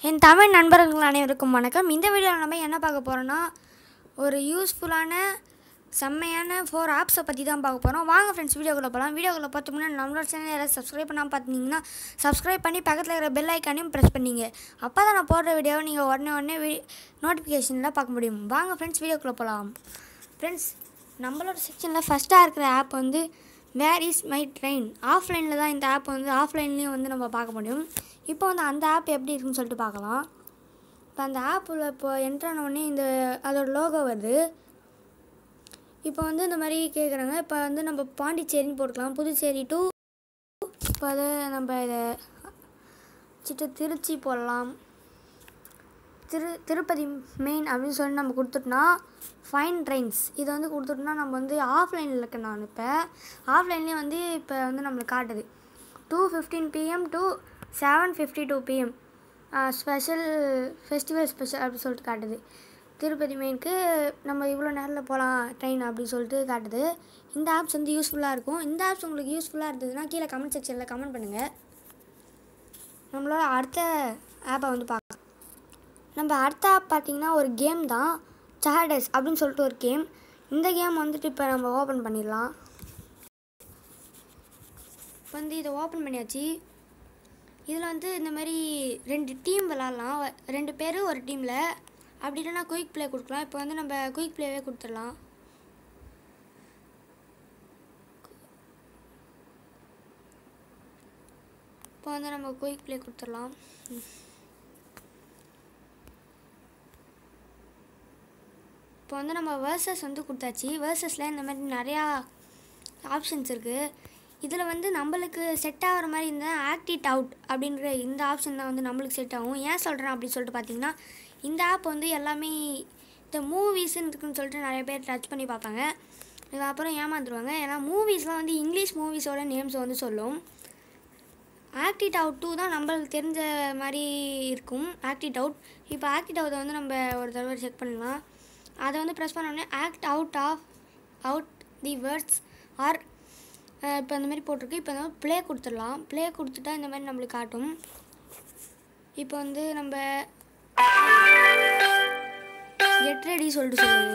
என் தமிழ் நண்பர்கள் அனைவருக்கும் வணக்கம் இந்த வீடியோவில் நம்ம என்ன பார்க்க போகிறோன்னா ஒரு யூஸ்ஃபுல்லான செம்மையான ஃபோர் ஆப்ஸை பற்றி தான் பார்க்க போகிறோம் வாங்க ஃப்ரெண்ட்ஸ் வீடியோக்குள்ளே போகலாம் வீடியோக்குள்ளே பார்த்து முன்னாடி நம்மளோட சேனல் யாராவது சப்ஸ்கிரைப் பண்ணாமல் பார்த்தீங்கன்னா சப்ஸ்கிரைப் பண்ணி பக்கத்தில் இருக்கிற பெல் ஐக்கானையும் ப்ரெஸ் பண்ணிங்க அப்போ தான் நான் போடுற வீடியோவை நீங்கள் உடனே உடனே வீ நோட்டிஃபிகேஷனில் பார்க்க முடியும் வாங்க ஃப்ரெண்ட்ஸ் வீடியோக்குள்ளே போகலாம் ஃப்ரெண்ட்ஸ் நம்மளோட செக்ஷனில் ஃபஸ்ட்டாக இருக்கிற ஆப் வந்து வேர் இஸ் மை ட்ரெயின் ஆஃப்லைனில் தான் இந்த ஆப் வந்து ஆஃப்லைன்லேயும் வந்து நம்ம பார்க்க முடியும் இப்போ வந்து அந்த ஆப் எப்படி இருக்குன்னு சொல்லிட்டு பார்க்கலாம் இப்போ அந்த ஆப்பில் இப்போ என்ட்ரான உடனே இந்த அதோட லோகோ வருது இப்போ வந்து இந்த மாதிரி கேட்குறாங்க இப்போ வந்து நம்ம பாண்டிச்சேரின்னு போட்டுக்கலாம் புதுச்சேரி டு இப்போ அதை நம்ம இதை வச்சுட்டு திருச்சி போடலாம் திரு திருப்பதி மெயின் அப்படின்னு சொல்லி நம்ம கொடுத்துட்டோம்னா ஃபைன் ட்ரெயின்ஸ் இதை வந்து கொடுத்துட்டோம்னா நம்ம வந்து ஆஃப்லைனில் இருக்கேன் நான் இப்போ ஆஃப்லைன்லேயே வந்து இப்போ வந்து நம்மளுக்கு காட்டுது two fifteen PM to seven fifty two PM special festival special அப்படின்னு சொல்லிட்டு காட்டுது திருப்பதி மெயினுக்கு நம்ம இவ்வளோ நேரில் போகலாம் ட்ரெயின் அப்படின்னு சொல்லிட்டு காட்டுது இந்த ஆப்ஸ் வந்து யூஸ்ஃபுல்லாக இருக்கும் இந்த ஆப்ஸ் உங்களுக்கு யூஸ்ஃபுல்லாக இருந்ததுன்னா கீழே கமெண்ட் செக்ஷனில் கமெண்ட் பண்ணுங்கள் நம்மளோட அடுத்த ஆப்பை வந்து பார்க்கலாம் நம்ம அடுத்த ஆப் பார்த்தீங்கன்னா ஒரு கேம் தான் சார்டஸ் அப்படின்னு சொல்லிட்டு ஒரு கேம் இந்த கேம் வந்துட்டு இப்போ நம்ம ஓப்பன் பண்ணிடலாம் இப்போ வந்து இதை ஓப்பன் பண்ணியாச்சு இதில் வந்து இந்த மாதிரி ரெண்டு டீம் விளாட்லாம் ரெண்டு பேர் ஒரு டீமில் அப்படி இல்லைன்னா குயிக் ப்ளே கொடுக்கலாம் இப்போ வந்து நம்ம குயிக் ப்ளேவே கொடுத்துடலாம் இப்போ வந்து நம்ம குயிக் ப்ளே கொடுத்துடலாம் இப்போ வந்து நம்ம வேர்சஸ் வந்து கொடுத்தாச்சு வேர்சஸில் இந்த மாதிரி நிறையா ஆப்ஷன்ஸ் இருக்குது இதில் வந்து நம்மளுக்கு செட் ஆகிற மாதிரி இந்த ஆக்டிட் அவுட் அப்படின்ற இந்த ஆப்ஷன் தான் வந்து நம்மளுக்கு செட் ஆகும் ஏன் சொல்கிறேன் அப்படின்னு சொல்லிட்டு பார்த்தீங்கன்னா இந்த ஆப் வந்து எல்லாமே இந்த மூவிஸ்ன்னு இருக்குன்னு சொல்லிட்டு நிறைய பேர் டச் பண்ணி பார்ப்பாங்க அப்புறம் ஏமாந்துருவாங்க ஏன்னா மூவிஸ்லாம் வந்து இங்கிலீஷ் மூவிஸோட நேம்ஸ் வந்து சொல்லும் ஆக்டிட் அவுட் டூ தான் நம்மளுக்கு தெரிஞ்ச மாதிரி இருக்கும் ஆக்டிட் அவுட் இப்போ ஆக்டிட் அவுட்டை வந்து நம்ம ஒரு தடவை செக் பண்ணலாம் அதை வந்து ப்ரெஸ் பண்ணோடனே act out of out the words ஆர் இப்போ இந்த மாதிரி போட்டிருக்கு இப்போ வந்து ப்ளே கொடுத்துடலாம் ப்ளே கொடுத்துட்டா இந்த மாதிரி நம்மளுக்கு காட்டும் இப்போ வந்து நம்ம கெட் ரெடி சொல்லிட்டு சொல்லுங்க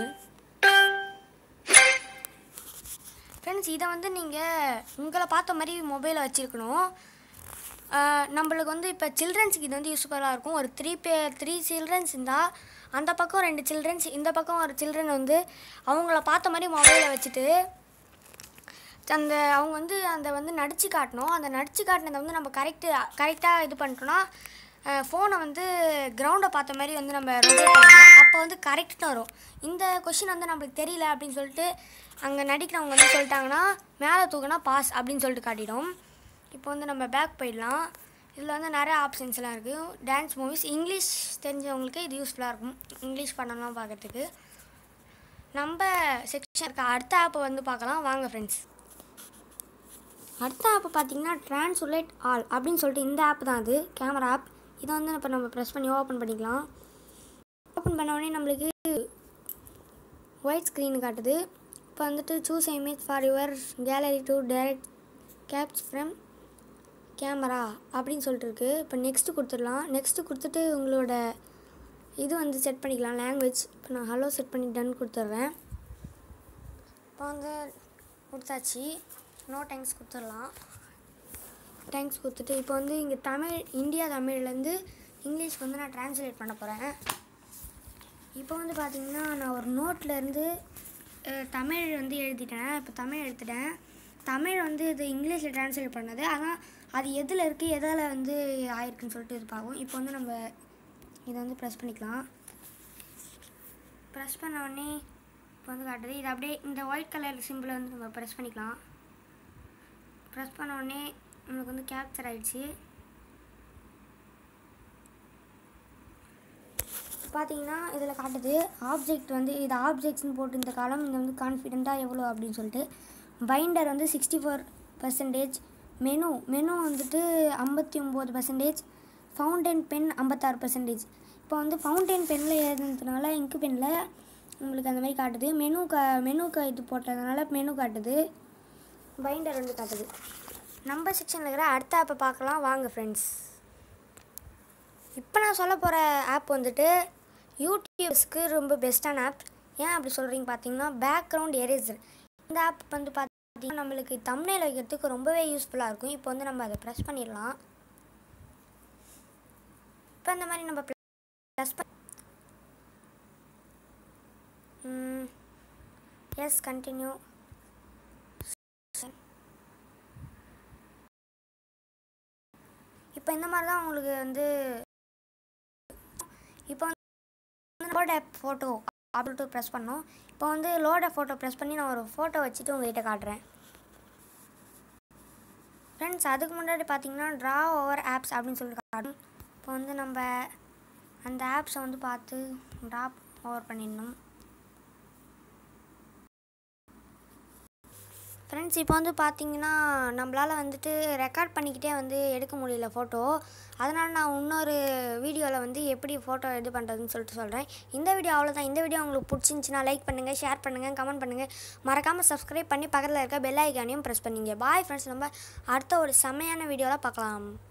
ஃப்ரெண்ட்ஸ் இதை வந்து நீங்கள் உங்களை பார்த்த மாதிரி மொபைலை வச்சுருக்கணும் நம்மளுக்கு வந்து இப்போ சில்ட்ரன்ஸுக்கு இது வந்து யூஸ்ஃபுல்லாக இருக்கும் ஒரு த்ரீ பே த்ரீ சில்ட்ரன்ஸ் இருந்தால் அந்த பக்கம் ரெண்டு சில்ட்ரன்ஸ் இந்த பக்கம் ஒரு சில்ட்ரன் வந்து அவங்கள பார்த்த மாதிரி மொபைலை வச்சுட்டு அந்த அவங்க வந்து அந்த வந்து நடித்து காட்டணும் அந்த நடித்து காட்டினதை வந்து நம்ம கரெக்டு கரெக்டாக இது பண்ணிட்டோன்னா ஃபோனை வந்து கிரவுண்டை பார்த்த மாதிரி வந்து நம்ம ரொட்டேட் பண்ணலாம் அப்போ வந்து கரெக்டாக வரும் இந்த கொஷின் வந்து நம்மளுக்கு தெரியல அப்படின்னு சொல்லிட்டு அங்கே நடிக்கிறவங்க வந்து சொல்லிட்டாங்கன்னா மேலே தூக்குனா பாஸ் அப்படின்னு சொல்லிட்டு காட்டிடும் இப்போ வந்து நம்ம பேக் போயிடலாம் இதில் வந்து நிறைய ஆப்ஷன்ஸ்லாம் இருக்குது டான்ஸ் மூவிஸ் இங்கிலீஷ் தெரிஞ்சவங்களுக்கு இது யூஸ்ஃபுல்லாக இருக்கும் இங்கிலீஷ் படம்லாம் பார்க்குறதுக்கு நம்ம செக்ஷன் இருக்க அடுத்த ஆப்பை வந்து பார்க்கலாம் வாங்க ஃப்ரெண்ட்ஸ் அடுத்த ஆப் பார்த்தீங்கன்னா ட்ரான்ஸ்லேட் ஆல் அப்படின்னு சொல்லிட்டு இந்த ஆப் தான் அது கேமரா ஆப் இதை வந்து இப்போ நம்ம ப்ரெஸ் பண்ணி ஓப்பன் பண்ணிக்கலாம் ஓப்பன் பண்ண உடனே நம்மளுக்கு ஒயிட் ஸ்க்ரீன் காட்டுது இப்போ வந்துட்டு choose image for your gallery to direct caps from camera அப்படின்னு சொல்லிட்டு இருக்கு இப்போ நெக்ஸ்ட்டு கொடுத்துடலாம் நெக்ஸ்ட்டு கொடுத்துட்டு உங்களோட இது வந்து செட் பண்ணிக்கலாம் லாங்குவேஜ் இப்போ நான் ஹலோ செட் பண்ணி டன் கொடுத்துட்றேன் இப்போ வந்து கொடுத்தாச்சு நோ தேங்க்ஸ் கொடுத்துடலாம் தேங்க்ஸ் கொடுத்துட்டு இப்போ வந்து இங்கே தமிழ் இந்தியா தமிழ்லேருந்து இங்கிலீஷ்க்கு வந்து நான் ட்ரான்ஸ்லேட் பண்ண போகிறேன் இப்போ வந்து பார்த்திங்கன்னா நான் ஒரு நோட்லேருந்து தமிழ் வந்து எழுதிட்டேன் இப்போ தமிழ் எடுத்துட்டேன் தமிழ் வந்து இது இங்கிலீஷில் ட்ரான்ஸ்லேட் பண்ணது ஆனால் அது எதில் இருக்குது எதில் வந்து ஆயிருக்குன்னு சொல்லிட்டு இது பார்க்கும் இப்போ வந்து நம்ம இதை வந்து ப்ரெஸ் பண்ணிக்கலாம் ப்ரெஸ் பண்ண உடனே இப்போ வந்து காட்டுது இது அப்படியே இந்த ஒயிட் கலர் சிம்பிளை வந்து நம்ம ப்ரெஸ் பண்ணிக்கலாம் ப்ரெஸ் பண்ண உடனே நம்மளுக்கு வந்து கேப்சர் ஆகிடுச்சு பார்த்தீங்கன்னா இதில் காட்டுது ஆப்ஜெக்ட் வந்து இது ஆப்ஜெக்ட்ஸ்னு போட்டு இந்த காலம் இந்த வந்து கான்ஃபிடெண்ட்டாக எவ்வளோ அப்படின்னு சொல்லிட்டு பைண்டர் வந்து sixty four percentage menu menu வந்துட்டு ஐம்பத்தி ஒம்பது பர்சன்டேஜ் ஃபவுண்டைன் பென் ஐம்பத்தாறு பர்சன்டேஜ் இப்போ வந்து ஃபவுண்டைன் பெனில் எழுதுனதுனால இங்கு பெனில் உங்களுக்கு அந்த மாதிரி காட்டுது மெனு கா மெனு கா இது போட்டதுனால மெனு காட்டுது பைண்டர் வந்து காட்டுது நம்ம செக்ஷனில் இருக்கிற அடுத்த ஆப்பை பார்க்கலாம் வாங்க ஃப்ரெண்ட்ஸ் இப்போ நான் சொல்ல போகிற ஆப் வந்துட்டு யூடியூப்ஸ்க்கு ரொம்ப பெஸ்ட்டான ஆப் ஏன் அப்படி சொல்கிறீங்க பார்த்தீங்கன்னா பேக்ரவுண்ட் எரேசர் இந்த ஆப் வந்து பார்த்தீங்கன்னா நம்மளுக்கு தம்ப்நெயில் வைக்கிறதுக்கு ரொம்பவே யூஸ்ஃபுல்லாக இருக்கும் இப்போ வந்து நம்ம அதை ப்ரெஸ் பண்ணிடலாம் இப்போ இந்த மாதிரி நம்ம ப்ளஸ் எஸ் கண்டினியூ இப்போ இந்த மாதிரி தான் உங்களுக்கு வந்து இப்போ வந்து லோட் ஆப் ஃபோட்டோ அப்படின்ட்டு ப்ரெஸ் பண்ணோம் இப்போ வந்து லோட ஃபோட்டோ ப்ரெஸ் பண்ணி நான் ஒரு ஃபோட்டோ வச்சுட்டு உங்ககிட்ட காட்டுறேன் ஃப்ரெண்ட்ஸ் அதுக்கு முன்னாடி பார்த்தீங்கன்னா ட்ரா ஓவர் ஆப்ஸ் அப்படின்னு சொல்லிட்டு காட்டும் இப்போ வந்து நம்ம அந்த ஆப்ஸை வந்து பார்த்து ட்ரா ஓவர் பண்ணிடணும் ஃப்ரெண்ட்ஸ் இப்போ வந்து பார்த்தீங்கன்னா நம்மளால் வந்துட்டு ரெக்கார்ட் பண்ணிக்கிட்டே வந்து எடுக்க முடியல ஃபோட்டோ அதனால் நான் இன்னொரு வீடியோவில் வந்து எப்படி ஃபோட்டோ இது பண்ணுறதுன்னு சொல்லிட்டு சொல்கிறேன் இந்த வீடியோ அவ்வளோதான் இந்த வீடியோ உங்களுக்கு பிடிச்சிருந்துச்சின்னா லைக் பண்ணுங்கள் ஷேர் பண்ணுங்கள் கமெண்ட் பண்ணுங்கள் மறக்காமல் சப்ஸ்கிரைப் பண்ணி பக்கத்தில் இருக்க பெல் ஐக்கானையும் ப்ரெஸ் பண்ணிங்க பாய் ஃப்ரெண்ட்ஸ் நம்ம அடுத்த ஒரு செம்மையான வீடியோவில் பார்க்கலாம்